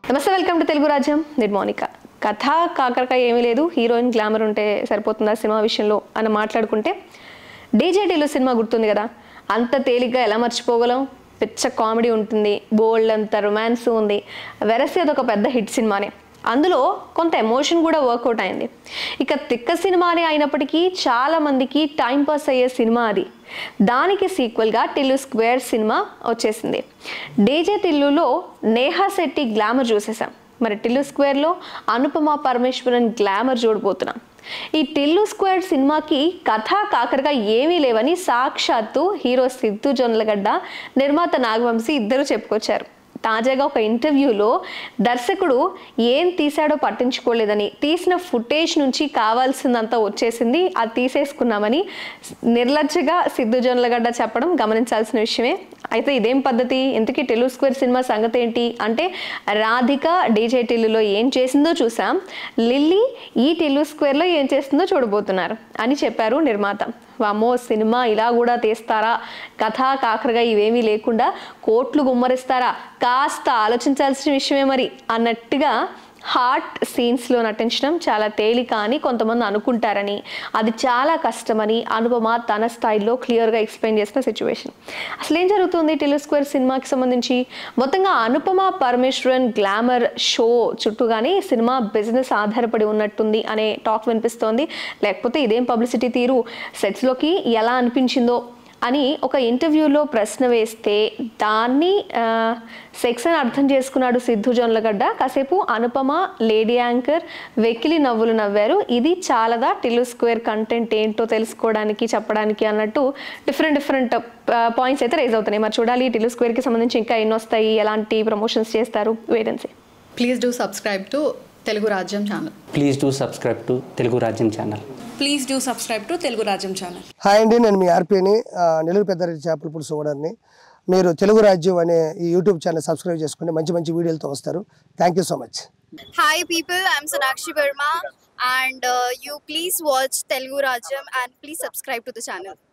నమస్తే welcome to Telugu రాజ్యం నేను మోనిక కథ కాకరకాయ ఏమీ లేదు హీరోయిన్ గ్లామర్ ఉంటే సరిపోతుందా సినిమా విషయంలో అని మాట్లాడుకుంటే డీజేటీలో సినిమా గుర్తుంది కదా అంత తేలిగ్గా ఎలా మర్చిపోగలం పిచ్చ కామెడీ ఉంటుంది బోల్డ్ అంత రొమాన్స్ ఉంది వెరసి అదొక పెద్ద హిట్ సినిమానే అందులో కొంత ఎమోషన్ కూడా వర్కౌట్ అయింది ఇక తిక్క సినిమానే అయినప్పటికీ చాలా మందికి టైం పాస్ అయ్యే సినిమా అది దానికి సీక్వెల్గా టిల్లు స్క్వేర్ సినిమా వచ్చేసింది డీజే టిల్లులో నేహా శెట్టి గ్లామర్ చూసేసాం మరి టిల్లు స్క్వేర్లో అనుపమ పరమేశ్వరన్ గ్లామర్ చూడబోతున్నాం ఈ టిల్లు స్క్వేర్ సినిమాకి కథ కాకరగా ఏమీ లేవని సాక్షాత్తు హీరో సిద్ధు జొన్నలగడ్డ నిర్మాత నాగవంశీ ఇద్దరు చెప్పుకొచ్చారు తాజాగా ఒక ఇంటర్వ్యూలో దర్శకుడు ఏం తీశాడో పట్టించుకోలేదని తీసిన ఫుటేజ్ నుంచి కావాల్సిందంతా వచ్చేసింది అది తీసేసుకున్నామని నిర్లజ్జగా సిద్ధు జొన్నలగడ్డ చెప్పడం గమనించాల్సిన విషయమే అయితే ఇదేం పద్ధతి ఇంతకీ టెలు స్క్వేర్ సినిమా సంగతి ఏంటి అంటే రాధిక డీజే టిల్లులో ఏం చేసిందో చూసాం లిల్లీ ఈ టిల్లు స్క్వేర్లో ఏం చేస్తుందో చూడబోతున్నారు అని చెప్పారు నిర్మాత వామో సినిమా ఇలా కూడా తీస్తారా కథ కాకరగా ఇవేమీ లేకుండా కోట్లు గుమ్మరిస్తారా కాస్త ఆలోచించాల్సిన విషయమే మరి అన్నట్టుగా హార్ట్ సీన్స్లో నటించడం చాలా తేలిక అని కొంతమంది అనుకుంటారని అది చాలా కష్టమని అనుపమ తన స్థాయిలో క్లియర్గా ఎక్స్ప్లెయిన్ చేసిన సిచ్యువేషన్ అసలు ఏం జరుగుతుంది టెలు స్క్వేర్ సినిమాకి సంబంధించి మొత్తంగా అనుపమ పరమేశ్వరన్ గ్లామర్ షో చుట్టూగానే ఈ సినిమా బిజినెస్ ఆధారపడి ఉన్నట్టుంది అనే టాక్ వినిపిస్తోంది లేకపోతే ఇదేం పబ్లిసిటీ తీరు సెట్స్లోకి ఎలా అనిపించిందో అని ఒక ఇంటర్వ్యూలో ప్రశ్న వేస్తే దాన్ని సెక్స్ అని అర్థం చేసుకున్నాడు సిద్ధు జొన్లగడ్డ కాసేపు అనుపమ లేడీ యాంకర్ వెకిలి నవ్వులు నవ్వారు ఇది చాలాదా టిల్లు స్క్వేర్ కంటెంట్ ఏంటో తెలుసుకోవడానికి చెప్పడానికి అన్నట్టు డిఫరెంట్ డిఫరెంట్ పాయింట్స్ అయితే రేజ్ అవుతున్నాయి మరి చూడాలి టిల్లు స్క్వేర్కి సంబంధించి ఇంకా ఎన్ని వస్తాయి ఎలాంటి ప్రమోషన్స్ చేస్తారు వేడెన్సీ please do subscribe to Telugu Rajyam channel please do subscribe to Telugu Rajyam channel please do subscribe to Telugu Rajyam channel hi అండి నేను మీ ఆర్పీని ఆ, నెల్లూరు పెద్దారెడ్డి చేపల పులుసు ఓనర్ని మీరు తెలుగు రాజ్యం అనే ఈ యూట్యూబ్ ఛానల్ సబ్స్క్రైబ్ చేసుకుని మంచి మంచి వీడియోలతో వస్తారు thank you so much Hi people, I'm Sonakshi Verma and uh, you please watch Telugu Rajam and please subscribe to the channel.